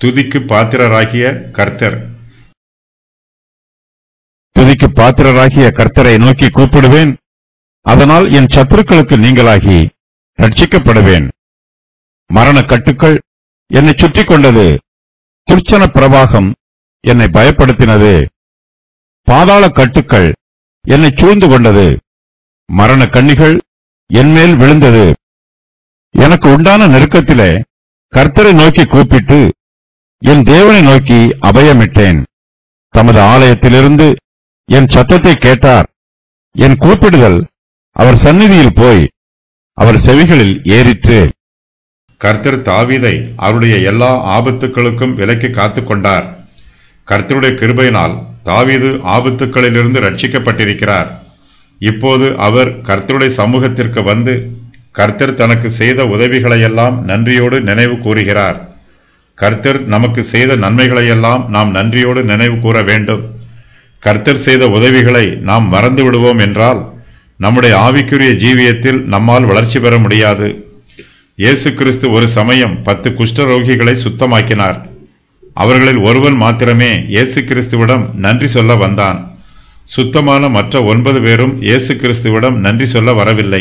துதிக்கு பாத்திரராகிய கர்த்தர் துதிக்கு பாத்திரராகிய கர்த்தரை நோக்கி கூப்பிடுவேன் அதனால் என் சத்துருக்களுக்கு நீங்களாகி ரட்சிக்கப்படுவேன் மரண கட்டுக்கள் என்னை சுற்றிக் கொண்டது துர்ச்சன பிரவாகம் என்னை பயப்படுத்தினது பாதாள கட்டுக்கள் என்னை சூழ்ந்து கொண்டது மரண கண்ணிகள் என்மேல் விழுந்தது எனக்கு உண்டான நெருக்கத்திலே கர்த்தரை நோக்கி கூப்பிட்டு என் தேவனை நோக்கி அபயமிட்டேன் தமது ஆலயத்திலிருந்து என் சத்தத்தை கேட்டார் என் கூப்பிடுதல் அவர் சந்நிதியில் போய் அவர் செவிகளில் ஏறிற்று கர்த்தர் தாவீதை அவருடைய எல்லா ஆபத்துக்களுக்கும் விலக்கி காத்துக் கொண்டார் கர்த்தருடைய கிருபையினால் தாவீது ஆபத்துக்களிலிருந்து ரட்சிக்கப்பட்டிருக்கிறார் இப்போது அவர் கர்த்தருடைய சமூகத்திற்கு வந்து கர்த்தர் தனக்கு செய்த உதவிகளையெல்லாம் நன்றியோடு நினைவு கூறுகிறார் கர்த்தர் நமக்கு செய்த நன்மைகளையெல்லாம் நாம் நன்றியோடு நினைவு கூற வேண்டும் கர்த்தர் செய்த உதவிகளை நாம் மறந்து விடுவோம் என்றால் நம்முடைய ஆவிக்குரிய ஜீவியத்தில் நம்மால் வளர்ச்சி பெற முடியாது இயேசு கிறிஸ்து ஒரு சமயம் பத்து குஷ்டரோகிகளை சுத்தமாக்கினார் அவர்களில் ஒருவன் மாத்திரமே இயேசு கிறிஸ்துவிடம் நன்றி சொல்ல வந்தான் சுத்தமான மற்ற ஒன்பது பேரும் இயேசு கிறிஸ்துவிடம் நன்றி சொல்ல வரவில்லை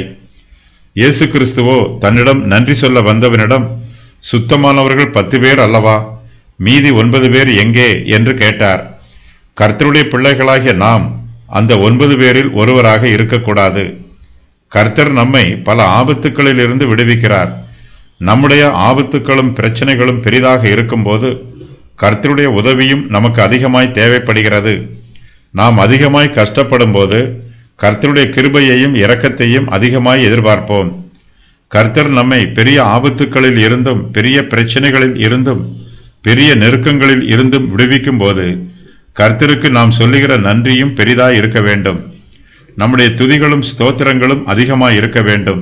இயேசு கிறிஸ்துவோ தன்னிடம் நன்றி சொல்ல வந்தவனிடம் சுத்தமானவர்கள் பத்து பேர் அல்லவா மீதி ஒன்பது பேர் எங்கே என்று கேட்டார் கர்த்தருடைய பிள்ளைகளாகிய நாம் அந்த ஒன்பது பேரில் ஒருவராக இருக்கக்கூடாது கர்த்தர் நம்மை பல ஆபத்துக்களில் இருந்து விடுவிக்கிறார் நம்முடைய ஆபத்துக்களும் பிரச்சனைகளும் பெரிதாக இருக்கும்போது கர்த்தருடைய உதவியும் நமக்கு அதிகமாய் தேவைப்படுகிறது நாம் அதிகமாய் கஷ்டப்படும் போது கர்த்தருடைய கிருபையையும் இரக்கத்தையும் அதிகமாய் எதிர்பார்ப்போம் கர்த்தர் நம்மை பெரிய ஆபத்துக்களில் இருந்தும் பெரிய பிரச்சனைகளில் இருந்தும் பெரிய நெருக்கங்களில் இருந்தும் விடுவிக்கும் போது கர்த்தருக்கு நாம் சொல்லுகிற நன்றியும் பெரிதாய் இருக்க வேண்டும் நம்முடைய துதிகளும் ஸ்தோத்திரங்களும் அதிகமாய் இருக்க வேண்டும்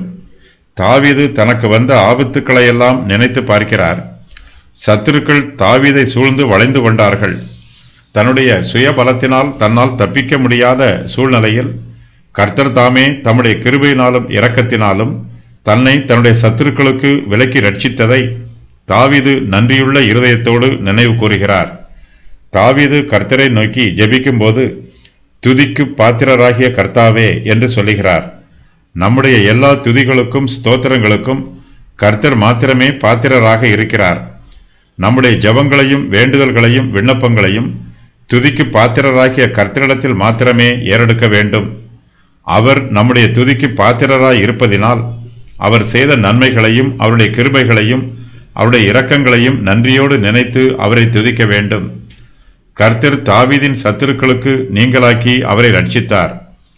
தாவீது தனக்கு வந்த ஆபத்துக்களையெல்லாம் நினைத்து பார்க்கிறார் சத்துருக்கள் தாவீதை சூழ்ந்து வளைந்து கொண்டார்கள் தன்னுடைய சுயபலத்தினால் தன்னால் தப்பிக்க முடியாத சூழ்நிலையில் கர்த்தர் தாமே தம்முடைய கிருபையினாலும் இரக்கத்தினாலும் தன்னை தன்னுடைய சத்துருக்களுக்கு விலக்கி ரட்சித்ததை தாவீது நன்றியுள்ள இருதயத்தோடு நினைவு கூறுகிறார் தாவீது கர்த்தரை நோக்கி ஜெபிக்கும்போது துதிக்கு பாத்திரராகிய கர்த்தாவே என்று சொல்லுகிறார் நம்முடைய எல்லா துதிகளுக்கும் ஸ்தோத்திரங்களுக்கும் கர்த்தர் மாத்திரமே பாத்திரராக இருக்கிறார் நம்முடைய ஜெபங்களையும் வேண்டுதல்களையும் விண்ணப்பங்களையும் துதிக்கு பாத்திரராகிய கர்த்தரிடத்தில் மாத்திரமே ஏறெடுக்க வேண்டும் அவர் நம்முடைய துதிக்கு பாத்திரராய் இருப்பதினால் அவர் செய்த நன்மைகளையும் அவருடைய கிருபைகளையும் அவருடைய இரக்கங்களையும் நன்றியோடு நினைத்து அவரை துதிக்க வேண்டும் கர்த்தர் தாவீதின் சத்துருக்களுக்கு நீங்களாக்கி அவரை ரட்சித்தார்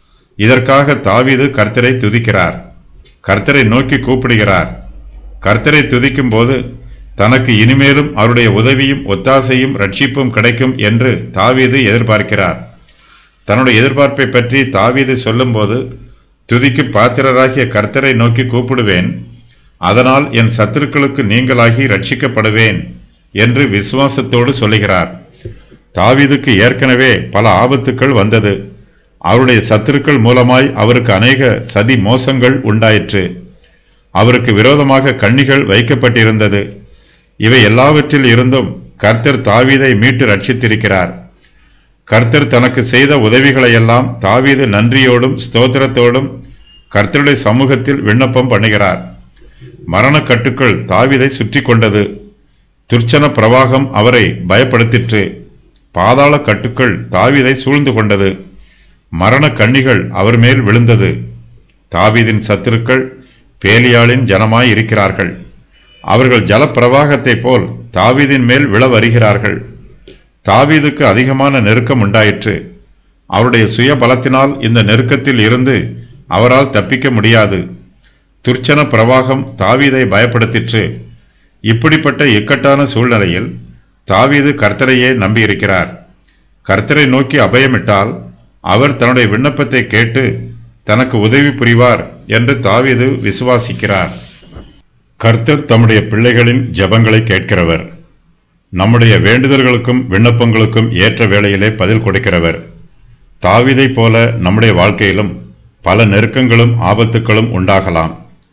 இதற்காக தாவீது கர்த்தரை துதிக்கிறார் கர்த்தரை நோக்கி கூப்பிடுகிறார் கர்த்தரை துதிக்கும் போது தனக்கு இனிமேலும் அவருடைய உதவியும் ஒத்தாசையும் ரட்சிப்பும் கிடைக்கும் என்று தாவீது எதிர்பார்க்கிறார் தன்னுடைய எதிர்பார்ப்பை பற்றி தாவீது சொல்லும்போது துதிக்கு பாத்திரராகிய கர்த்தரை நோக்கி கூப்பிடுவேன் அதனால் என் சத்துருக்களுக்கு நீங்களாகி ரட்சிக்கப்படுவேன் என்று விசுவாசத்தோடு சொல்லுகிறார் தாவீதுக்கு ஏற்கனவே பல ஆபத்துக்கள் வந்தது அவருடைய சத்துருக்கள் மூலமாய் அவருக்கு அநேக சதி மோசங்கள் உண்டாயிற்று அவருக்கு விரோதமாக கண்ணிகள் வைக்கப்பட்டிருந்தது இவை எல்லாவற்றில் இருந்தும் கர்த்தர் தாவீதை மீட்டு ரட்சித்திருக்கிறார் கர்த்தர் தனக்கு செய்த உதவிகளையெல்லாம் தாவீது நன்றியோடும் ஸ்தோத்திரத்தோடும் கர்த்தருடைய சமூகத்தில் விண்ணப்பம் பண்ணுகிறார் மரணக்கட்டுக்கள் தாவீதை சுற்றி கொண்டது துர்ச்சன பிரவாகம் அவரை பயப்படுத்திற்று பாதாள கட்டுக்கள் தாவீதை சூழ்ந்து கொண்டது மரண கண்ணிகள் அவர் மேல் விழுந்தது தாவீதின் சத்துருக்கள் பேலியாளின் ஜனமாய் இருக்கிறார்கள் அவர்கள் ஜலப்பிரவாகத்தைப் போல் தாவீதின் மேல் விழ வருகிறார்கள் தாவீதுக்கு அதிகமான நெருக்கம் உண்டாயிற்று அவருடைய சுய பலத்தினால் இந்த நெருக்கத்தில் இருந்து அவரால் தப்பிக்க முடியாது துர்ச்சன பிரவாகம் தாவீதை பயப்படுத்திற்று இப்படிப்பட்ட இக்கட்டான சூழ்நிலையில் தாவீது கர்த்தரையே நம்பியிருக்கிறார் கர்த்தரை நோக்கி அபயமிட்டால் அவர் தன்னுடைய விண்ணப்பத்தை கேட்டு தனக்கு உதவி புரிவார் என்று தாவீது விசுவாசிக்கிறார் கர்த்தர் தம்முடைய பிள்ளைகளின் ஜெபங்களை கேட்கிறவர் நம்முடைய வேண்டுதல்களுக்கும் விண்ணப்பங்களுக்கும் ஏற்ற வேளையிலே பதில் கொடுக்கிறவர் தாவீதைப் போல நம்முடைய வாழ்க்கையிலும் பல நெருக்கங்களும் ஆபத்துக்களும் உண்டாகலாம்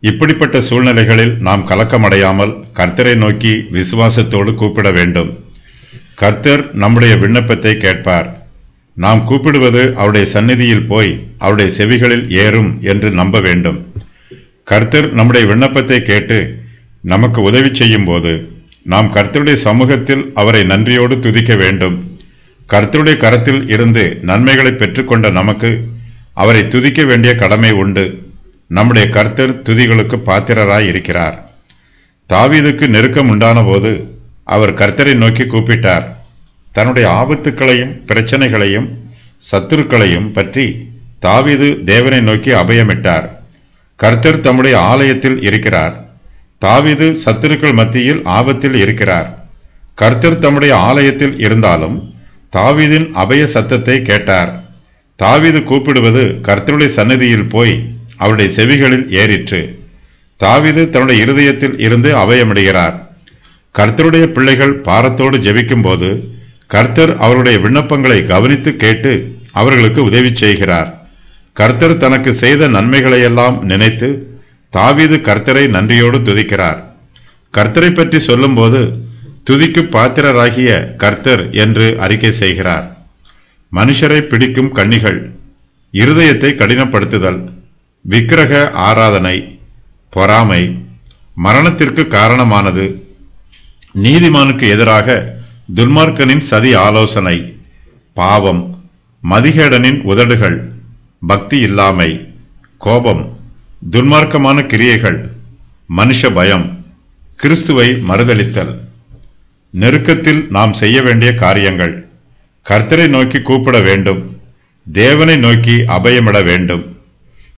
இப்படிப்பட்ட சூழ்நிலைகளில் நாம் கலக்கமடையாமல் கர்த்தரை நோக்கி விசுவாசத்தோடு கூப்பிட வேண்டும் கர்த்தர் நம்முடைய விண்ணப்பத்தை கேட்பார் நாம் கூப்பிடுவது அவருடைய சந்நிதியில் போய் அவருடைய செவிகளில் ஏறும் என்று நம்ப வேண்டும் கர்த்தர் நம்முடைய விண்ணப்பத்தை கேட்டு நமக்கு உதவி செய்யும் போது நாம் கர்த்தருடைய சமூகத்தில் அவரை நன்றியோடு துதிக்க வேண்டும் கர்த்தருடைய கரத்தில் இருந்து நன்மைகளை பெற்றுக்கொண்ட நமக்கு அவரை துதிக்க வேண்டிய கடமை உண்டு நம்முடைய கர்த்தர் துதிகளுக்கு பாத்திரராய் இருக்கிறார் தாவீதுக்கு நெருக்கம் உண்டான போது அவர் கர்த்தரை நோக்கி கூப்பிட்டார் தன்னுடைய ஆபத்துக்களையும் பிரச்சனைகளையும் சத்துருக்களையும் பற்றி தாவீது தேவனை நோக்கி அபயமிட்டார் கர்த்தர் தம்முடைய ஆலயத்தில் இருக்கிறார் தாவீது சத்துருக்கள் மத்தியில் ஆபத்தில் இருக்கிறார் கர்த்தர் தம்முடைய ஆலயத்தில் இருந்தாலும் தாவீதின் அபய சத்தத்தை கேட்டார் தாவீது கூப்பிடுவது கர்த்தருடைய சந்நிதியில் போய் அவருடைய செவிகளில் ஏறிற்று தாவீது தன்னுடைய இருதயத்தில் இருந்து அபயமிடுகிறார் கர்த்தருடைய பிள்ளைகள் பாரத்தோடு ஜெபிக்கும்போது கர்த்தர் அவருடைய விண்ணப்பங்களை கவனித்து கேட்டு அவர்களுக்கு உதவி செய்கிறார் கர்த்தர் தனக்கு செய்த நன்மைகளையெல்லாம் நினைத்து தாவீது கர்த்தரை நன்றியோடு துதிக்கிறார் கர்த்தரை பற்றி சொல்லும்போது துதிக்கு பாத்திரராகிய கர்த்தர் என்று அறிக்கை செய்கிறார் மனுஷரை பிடிக்கும் கண்ணிகள் இருதயத்தை கடினப்படுத்துதல் விக்கிரக ஆராதனை பொறாமை மரணத்திற்கு காரணமானது நீதிமானுக்கு எதிராக துன்மார்க்கனின் சதி ஆலோசனை பாவம் மதிகேடனின் உதடுகள் பக்தி இல்லாமை கோபம் துன்மார்க்கமான கிரியைகள் மனுஷ பயம் கிறிஸ்துவை மறுதலித்தல் நெருக்கத்தில் நாம் செய்ய வேண்டிய காரியங்கள் கர்த்தரை நோக்கி கூப்பிட வேண்டும் தேவனை நோக்கி அபயமிட வேண்டும்